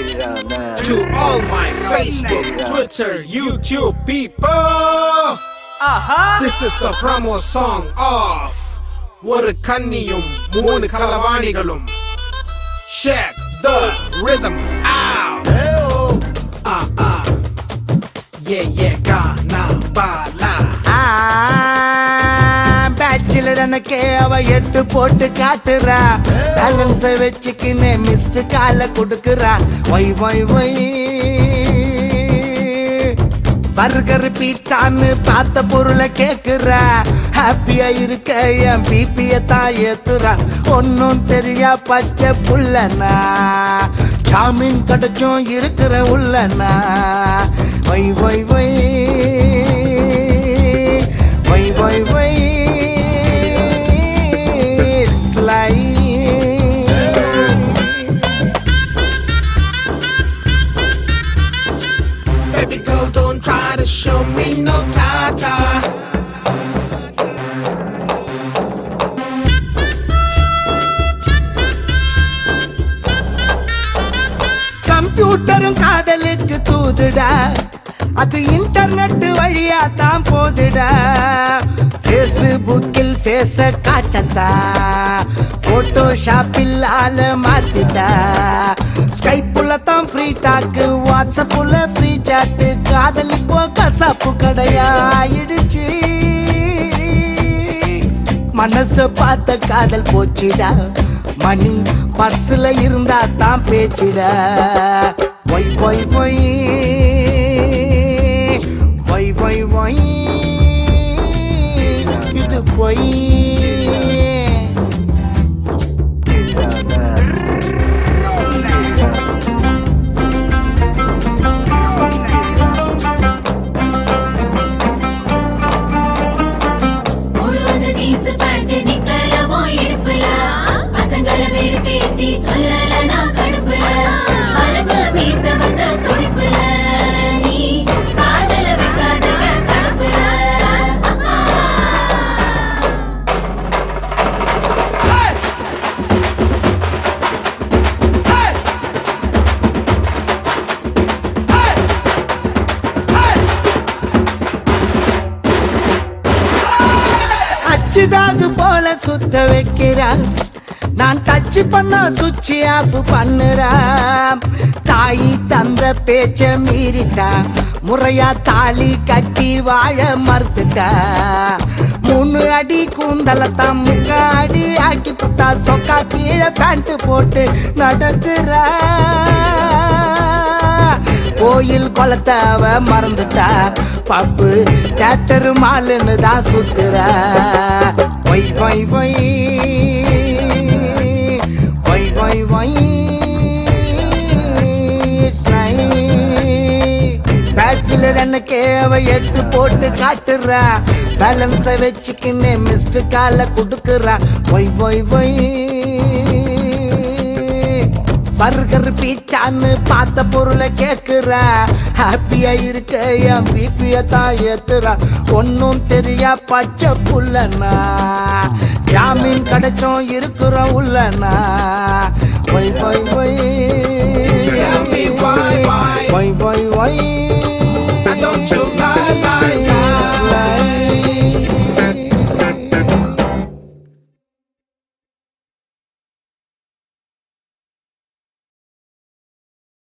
To all my Facebook, Twitter, YouTube people, this is the promo song of ஒரு கன்னியும் மூணு களவாணிகளும் check the rhythm out. Ah ah, yeah yeah, Ghana bala. Bachelor எனக்கு அவ எட்டு போட்டு காட்டுறா பேலன்ஸ வச்சுக்கின்னு மிஸ்டு கால கொடுக்குறா ஒய் ஒய் ஒய் பர்கர் பீட்சான்னு பார்த்த பொருளை கேக்குறா ஹாப்பியா இருக்க என் பிபிய தான் ஏத்துறா ஒன்னும் தெரியா பச்சை புள்ளனா ஜாமீன் கிடைச்சும் இருக்கிற உள்ளனா why why why why why why It's like Baby girl, don't try to show me no tata. கம்ப்யூட்டரும் காதலுக்கு தூதுடா அது இன்டர்நெட் வழியா தான் போதுடா ஃபேஸ்புக்கில் ஃபேஸ காட்டத்தா போட்டோஷாப்பில் ஆள மாத்திட்டா ஸ்கைப்புல தான் ஃப்ரீ டாக்கு வாட்ஸ்அப்புல ஃப்ரீ சாட்டு காதல் இப்போ கசாப்பு கடையாயிடுச்சு மனச பார்த்த காதல் போச்சுடா மணி பர்ஸ்ல இருந்தா தான் பேச்சுடா why why why why why why இது பொய் முழுவது ஜீன்ஸ் பேண்ட் நிக்கலமோ இடுப்புல பசங்கள வெறுப்பேத்தி சொல்லல நான் கடுப்புல மரபு மீச வந்த துடிப்புல நீ காதல வைக்காதக சடப்புல அச்சுடாகு போல சுத்த வைக்கிறா நான் டச் பண்ணா சுவிட்ச் ஆஃப் பண்ணுறா தாய் தந்த பேச்ச மீறிட்டா முறையா தாலி கட்டி வாழ மறுத்துட்டா மூணு அடி கூந்தலத்தான் முக்க அடி ஆக்கி புட்டா சொக்கா கீழே பேண்ட் போட்டு நடக்கிறா கோயில் குளத்தை அவ மறந்துட்டா பப்பு தேட்டரு மாலுன்னு தான் சுத்துறா why why why why why why bachelor எனக்கு அவ எட்டு போட்டு காட்டுறா பேலன்ஸை வச்சுக்கின்னு மிஸ்டு கால கொடுக்குறா ஒய் ஒய் ஒய் பர்கர் பீச்சான்னு பார்த்த பொருளை கேக்குறா ஹாப்பியா இருக்க என் பிபிய தான் ஏத்துறா ஒன்னும் தெரியா பச்சை புள்ளனா ஜாமீன் கிடைச்சும் இருக்கிறோம் உள்ளனா why why why Tell me why, why? Why why why Don't you